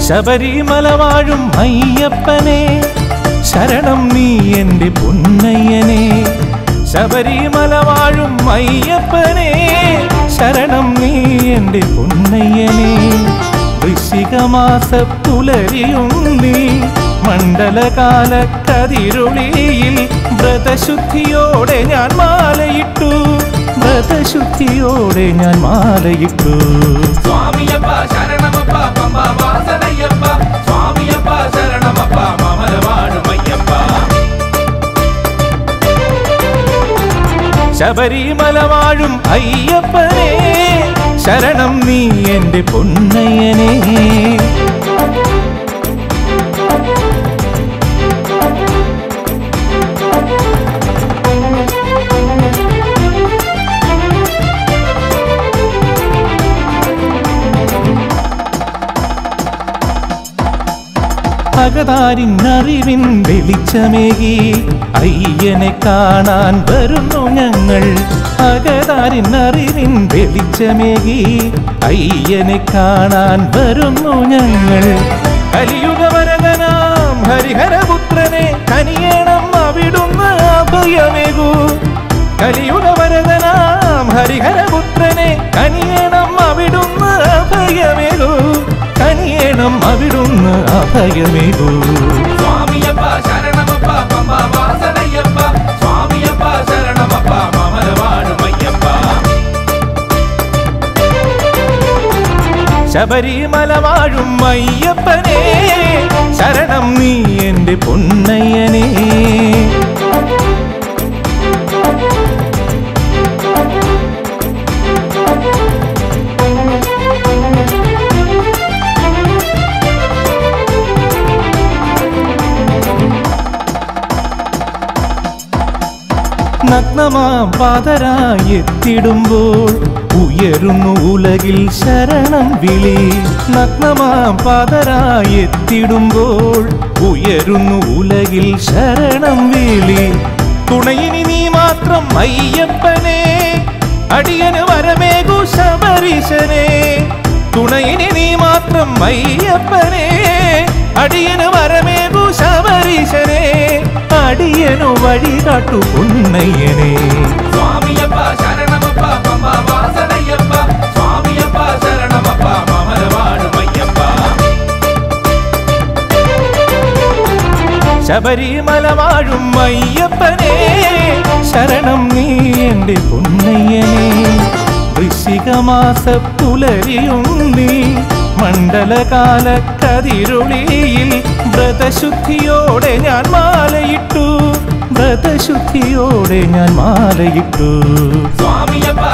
ശബരിമല വാഴും അയ്യപ്പനെ ശരണം നീ എൻ്റെ പൊന്നയ്യനെ ശബരിമല വാഴും അയ്യപ്പനെ ശരണം നീ എൻ്റെ പൊന്നയ്യനെ വൃശ്ചികമാസ പുലരിയും നീ മണ്ഡലകാല കതിരുളിയിൽ വ്രതശുദ്ധിയോടെ ഞാൻ മാലയിട്ടു വ്രതശുദ്ധിയോടെ ഞാൻ മാലയിട്ടു സ്വാമിയപ്പ ശരണമപ്പ പമ്പ വാസനയ്യപ്പ സ്വാമിയപ്പ ശരണമപ്പ മമലവാടുമയ്യപ്പ ശബരിമല വാഴും അയ്യപ്പനെ ശരണം നീ എൻ്റെ പൊന്നയ്യനെ അകതാരിന്നറിവിൻ വെളിച്ചമേകി അയ്യനെ കാണാൻ വരുന്നു ഞങ്ങൾ അകതാരിന്നറിവിൻ വെളിച്ചമേകി അയ്യനെ കാണാൻ വരുന്നു ഞങ്ങൾ കലിയുഗവരകനാം ഹരിഹരപുത്രനെ കനിയണം അവിടുന്ന് അഭയമേകൂ കലിയുഗവരകനാം ഹരിഹരപുത്രനെ കനിയണം അവിടുന്ന് അഭയമേകൂ കനിയണം അവിടുന്ന് അഭയമേകൂ സ്വാമിയപ്പ ശരണമപ്പ പമ്പ വാസനയ്യപ്പ സ്വാമിയപ്പ ശരണമപ്പ മമലവാടുമയ്യപ്പ ശബരിമല വാഴും അയ്യപ്പനെ ശരണം നീ എൻ്റെ പൊന്നയ്യനെ നഗ്നമാം പാതരായി എത്തിടുമ്പോൾ ഉയരുന്നു ഉലകിൽ ശരണം വിളി നഗ്നമാം പാതരായി എത്തിടുമ്പോൾ ഉയരുന്നു ഉലകിൽ ശരണം വിളി തുണയിനി നീ മാത്രം അയ്യപ്പനെ അടിയന് വരമേകു ശബരീശനെ തുണയിനി നീ മാത്രം അയ്യപ്പനെ അടിയന് വരമേകു ശബരീശനെ അടിയനു വഴി കാട്ടു പൊന്നയ്യനെ സ്വാമിയപ്പ ശരണമപ്പ പമ്പ വാസനയ്യപ്പ സ്വാമിയപ്പ ശരണമപ്പ മമലവാടുമയ്യപ്പ ശബരിമല വാഴും അയ്യപ്പനെ ശരണം നീ എൻ്റെ പൊന്നയ്യനെ വൃശ്ചികമാസ പുലരിയും നീ മണ്ഡലകാല കതിരുളിയിൽ വ്രതശുദ്ധിയോടെ ഞാൻ മാലയിട്ടു വ്രതശുദ്ധിയോടെ ഞാൻ മാലയിട്ടു സ്വാമിയപ്പ